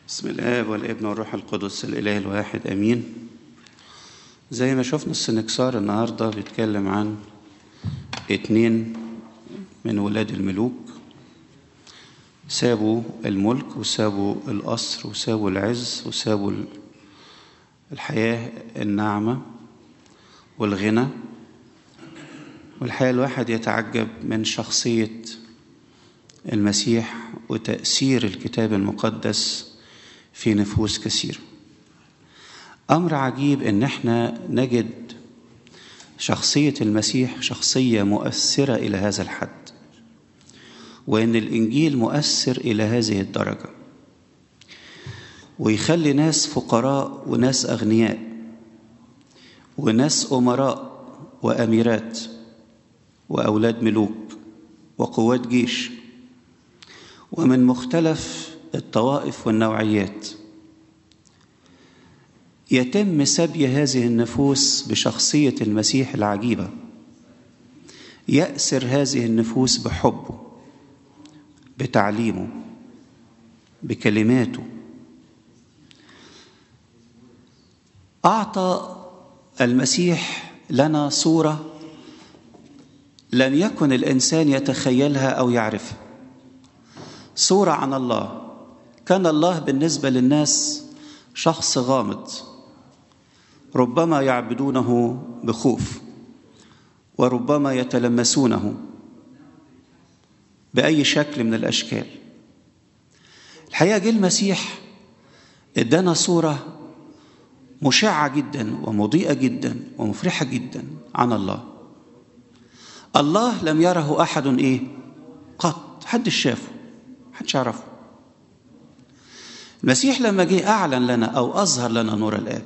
بسم الآب والابن والروح القدس الإله الواحد أمين زي ما شفنا السنكسار النهاردة بيتكلم عن اتنين من ولاد الملوك سابوا الملك وسابوا القصر وسابوا العز وسابوا الحياة الناعمة والغنى والحقيقة الواحد يتعجب من شخصية المسيح وتأثير الكتاب المقدس في نفوس كثيرة أمر عجيب إن احنا نجد شخصية المسيح شخصية مؤثرة إلى هذا الحد وإن الإنجيل مؤثر إلى هذه الدرجة ويخلي ناس فقراء وناس أغنياء وناس أمراء وأميرات وأولاد ملوك وقوات جيش ومن مختلف الطوائف والنوعيات يتم سبي هذه النفوس بشخصية المسيح العجيبة يأسر هذه النفوس بحبه بتعليمه بكلماته أعطى المسيح لنا صورة لم يكن الإنسان يتخيلها أو يعرفها صورة عن الله كان الله بالنسبة للناس شخص غامض ربما يعبدونه بخوف وربما يتلمسونه بأي شكل من الأشكال الحقيقة جه المسيح ادانا صورة مشعة جدا ومضيئة جدا ومفرحة جدا عن الله الله لم يره أحد إيه قط حد شافه حدش يعرفه المسيح لما جه أعلن لنا أو أظهر لنا نور الآب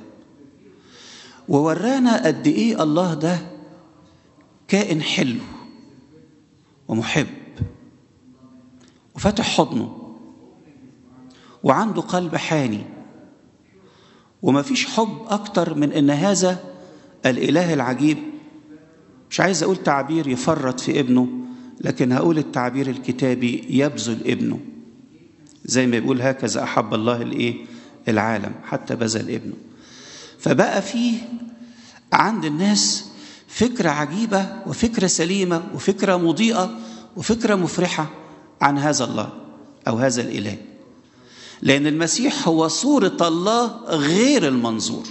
وورانا قد إيه الله ده كائن حلو ومحب وفتح حضنه وعنده قلب حاني وما فيش حب أكتر من إن هذا الإله العجيب مش عايز أقول تعبير يفرط في ابنه لكن هقول التعبير الكتابي يبذل ابنه زي ما يقول هكذا أحب الله الإيه العالم حتى بذل ابنه فبقى فيه عند الناس فكرة عجيبة وفكرة سليمة وفكرة مضيئة وفكرة مفرحة عن هذا الله أو هذا الإله لأن المسيح هو صورة الله غير المنظور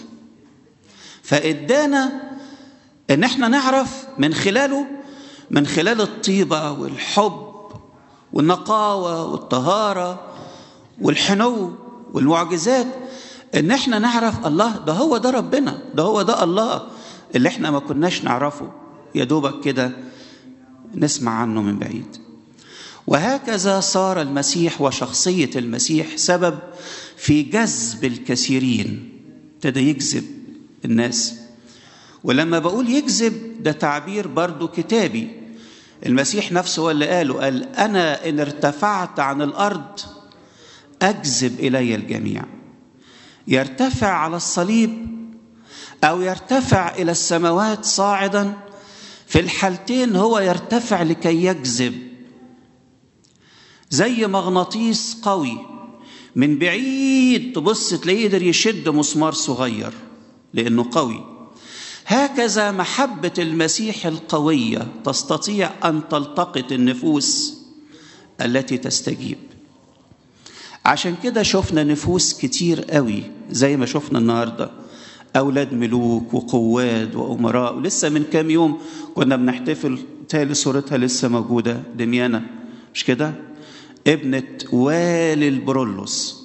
فإدانا إن احنا نعرف من خلاله من خلال الطيبة والحب والنقاوة والطهارة والحنو والمعجزات ان احنا نعرف الله ده هو ده ربنا ده هو ده الله اللي احنا ما كناش نعرفه يا دوبك كده نسمع عنه من بعيد وهكذا صار المسيح وشخصية المسيح سبب في جذب الكثيرين ابتدى يجذب الناس ولما بقول يجذب ده تعبير برضو كتابي المسيح نفسه هو اللي قاله قال أنا إن ارتفعت عن الأرض أجذب إلي الجميع يرتفع على الصليب أو يرتفع إلى السماوات صاعدا في الحالتين هو يرتفع لكي يجذب زي مغناطيس قوي من بعيد تبص تلاقيه يقدر يشد مسمار صغير لأنه قوي هكذا محبة المسيح القوية تستطيع أن تلتقط النفوس التي تستجيب عشان كده شفنا نفوس كتير قوي زي ما شفنا النهارده أولاد ملوك وقواد وأمراء ولسه من كام يوم كنا بنحتفل تالي صورتها لسه موجودة دميانة مش كده؟ ابنة والي البرولوس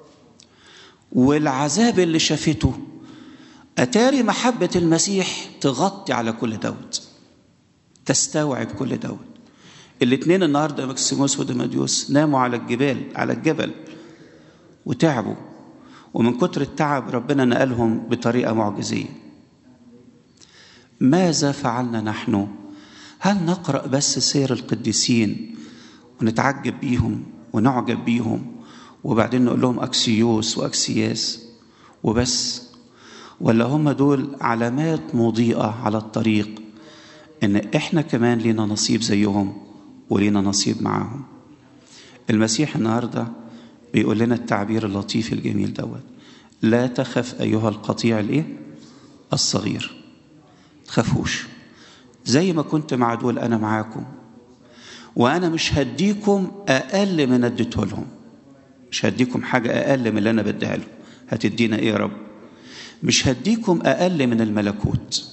والعذاب اللي شافته أتاري محبة المسيح تغطي على كل دوت تستوعب كل دوت الاثنين النهارده مكسيموس وديماديوس ناموا على الجبال على الجبل وتعبوا ومن كتر التعب ربنا نقلهم بطريقه معجزيه ماذا فعلنا نحن هل نقرا بس سير القديسين ونتعجب بيهم ونعجب بيهم وبعدين نقول لهم اكسيوس واكسياس وبس ولا هم دول علامات مضيئه على الطريق ان احنا كمان لينا نصيب زيهم ولينا نصيب معاهم المسيح النهارده بيقول لنا التعبير اللطيف الجميل دوت لا تخف أيها القطيع الإيه؟ الصغير تخافوش زي ما كنت مع دول أنا معاكم وأنا مش هديكم أقل من اديته لهم مش هديكم حاجة أقل من اللي أنا بديها لهم هتدينا إيه يا رب مش هديكم أقل من الملكوت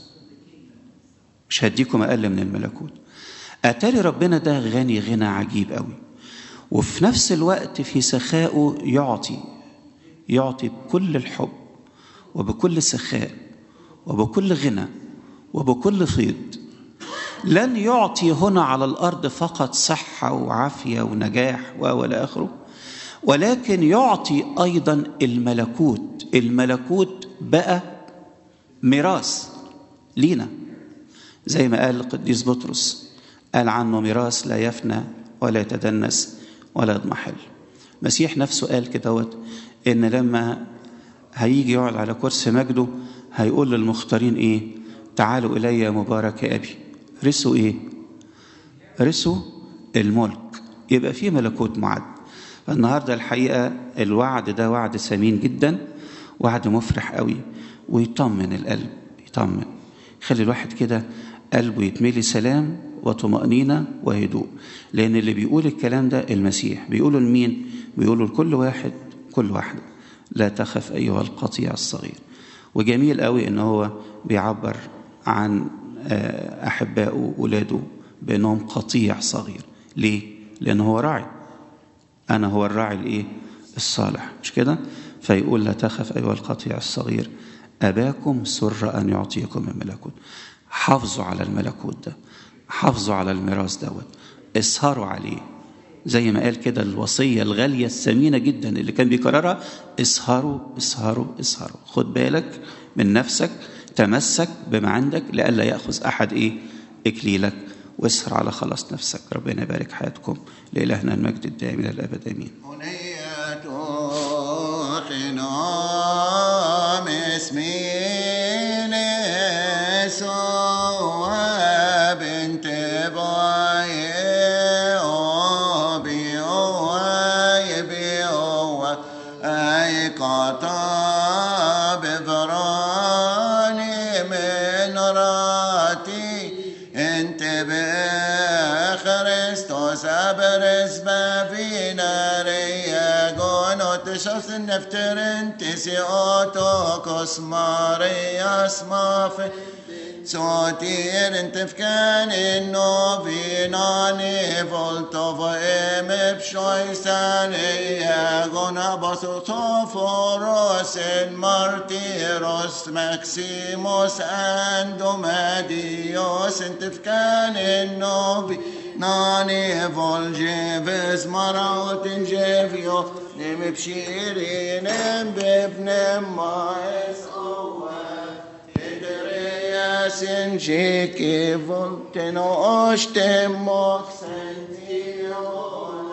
مش هديكم أقل من الملكوت أتاري ربنا ده غني غنى عجيب قوي وفي نفس الوقت في سخائه يعطي يعطي بكل الحب وبكل سخاء وبكل غنى وبكل فيض لن يعطي هنا على الارض فقط صحه وعافيه ونجاح والى اخره ولكن يعطي ايضا الملكوت الملكوت بقى ميراث لينا زي ما قال القديس بطرس قال عنه ميراث لا يفنى ولا يتدنس ولا يضمحل مسيح نفسه قال كدهوت ان لما هيجي يقعد على كرسي مجده هيقول للمختارين ايه تعالوا الي يا مبارك يا ابي رثوا ايه رثوا الملك يبقى في ملكوت معد فالنهارده الحقيقه الوعد ده وعد ثمين جدا وعد مفرح قوي ويطمن القلب يطمن يخلي الواحد كده قلبه يتملي سلام وطمأنينة وهدوء لأن اللي بيقول الكلام ده المسيح بيقولوا لمين؟ بيقولوا لكل واحد كل واحدة لا تخف أيها القطيع الصغير وجميل قوي إن هو بيعبر عن أحبائه وولاده بأنهم قطيع صغير ليه؟ لأن هو راعي أنا هو الراعي الإيه؟ الصالح مش كده؟ فيقول لا تخف أيها القطيع الصغير أباكم سر أن يعطيكم الملكوت حافظوا على الملكوت ده حافظوا على الميراث دوت اسهروا عليه زي ما قال كده الوصية الغالية الثمينة جدا اللي كان بيكررها اسهروا اسهروا اسهروا خد بالك من نفسك تمسك بما عندك لئلا يأخذ أحد إيه إكليلك واسهر على خلاص نفسك ربنا يبارك حياتكم لإلهنا المجد الدائم إلى الأبد آمين اسمين يسوع بنت باي أبي أوي بي أوي أي قطع بفراني من راتي انت بخريستوس أبرز بفينا ريقون تشخص النفتر انت سيوتوكوس ماريا اسمافي صوتير انت فكان انه فيناني فولتو فايم بشوي ساني غنا بسوتو فوروس مارتيروس ماكسيموس اندو ماديوس انت فكان انه فيناني فولجيفز مراوت جيفيو نم بشيرين بابن ما يسقوه Sinjiki volteno ošte mok sentione